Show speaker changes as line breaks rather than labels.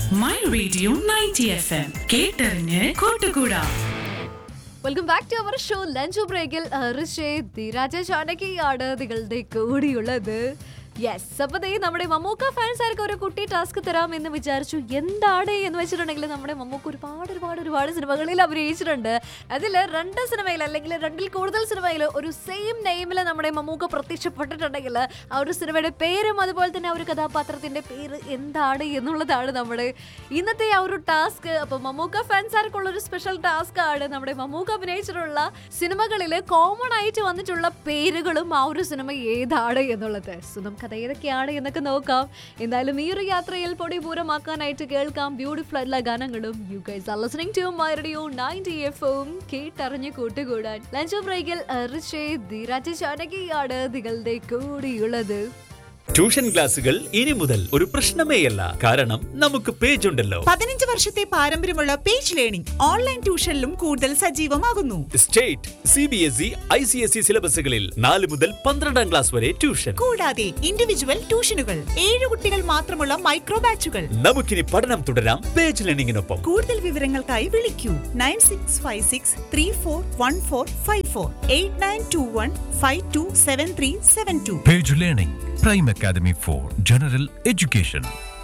My radio ninety F M കേട്ടറിഞ്ഞ് കൂട്ടുകൂടാ
welcome back to our show lunch ബ്രേക്കിൽ ഋഷേ ധീരാജ ചാനകിയാണ് നിങ്ങളുടെ കൂടിയുള്ളത് യെസ് അപ്പൊ ദേ നമ്മുടെ മമ്മൂക്ക ഫാൻസ് ആർക്ക് ഒരു കുട്ടി ടാസ്ക് തരാം എന്ന് വിചാരിച്ചു എന്താണ് എന്ന് വെച്ചിട്ടുണ്ടെങ്കിൽ നമ്മുടെ മമ്മൂക്ക ഒരുപാട് ഒരുപാട് ഒരുപാട് സിനിമകളിൽ അഭിനയിച്ചിട്ടുണ്ട് അതിൽ രണ്ട് സിനിമയിൽ അല്ലെങ്കിൽ രണ്ടിൽ കൂടുതൽ സിനിമയിൽ ഒരു സെയിം നെയിമിൽ നമ്മുടെ മമ്മൂക്ക പ്രത്യക്ഷപ്പെട്ടിട്ടുണ്ടെങ്കിൽ ആ ഒരു സിനിമയുടെ പേരും അതുപോലെ തന്നെ ആ ഒരു കഥാപാത്രത്തിന്റെ പേര് എന്താണ് എന്നുള്ളതാണ് നമ്മുടെ ഇന്നത്തെ ആ ഒരു ടാസ്ക് അപ്പൊ മമ്മൂക്ക ഫാൻസാർക്കുള്ള ഒരു സ്പെഷ്യൽ ടാസ്ക് ആണ് നമ്മുടെ മമ്മൂക്ക അഭിനയിച്ചിട്ടുള്ള സിനിമകളിൽ കോമൺ ആയിട്ട് വന്നിട്ടുള്ള പേരുകളും ആ ഒരു സിനിമ ഏതാണ് എന്നുള്ളത് സോ നമുക്ക് അത് ഏതൊക്കെയാണ് എന്നൊക്കെ നോക്കാം എന്തായാലും ഈ ഒരു യാത്രയിൽ പൊടിപൂരമാക്കാനായിട്ട് കേൾക്കാം ബ്യൂട്ടിഫുൾ ആയിട്ടുള്ള ഗാനങ്ങളും you guys are listening to my radio 90 എഫും കേട്ടറിഞ്ഞ് കൂട്ടുകൂടാൻ ലഞ്ച് ബ്രേക്കിൽ ഋഷേ ധീരാജ് ചാനകിയാണ് നിങ്ങളുടെ കൂടിയുള്ളത്
ട്യൂഷൻ ക്ലാസുകൾ ഇനി മുതൽ ഒരു പ്രശ്നമേയല്ല കാരണം നമുക്ക് പേജ് ഉണ്ടല്ലോ
പതിനഞ്ച് വർഷത്തെ പാരമ്പര്യമുള്ള പേജ് ലേണിംഗ് ഓൺലൈൻ ട്യൂഷനിലും കൂടുതൽ സജീവമാകുന്നു
state C B S E I C S E സിലബസുകളിൽ നാല് മുതൽ പന്ത്രണ്ടാം ക്ലാസ് വരെ ട്യൂഷൻ
കൂടാതെ ഇൻഡിവിജ്വൽ ട്യൂഷനുകൾ ഏഴ് കുട്ടികൾ മാത്രമുള്ള മൈക്രോ ബാച്ചുകൾ
നമുക്കിനി പഠനം തുടരാം പേജ് ലേണിംഗിനൊപ്പം
കൂടുതൽ വിവരങ്ങൾക്കായി വിളിക്കൂ nine six five six three four one four five four eight nine two one five two seven three seven two
Page Learning, Prime Academy for General Education.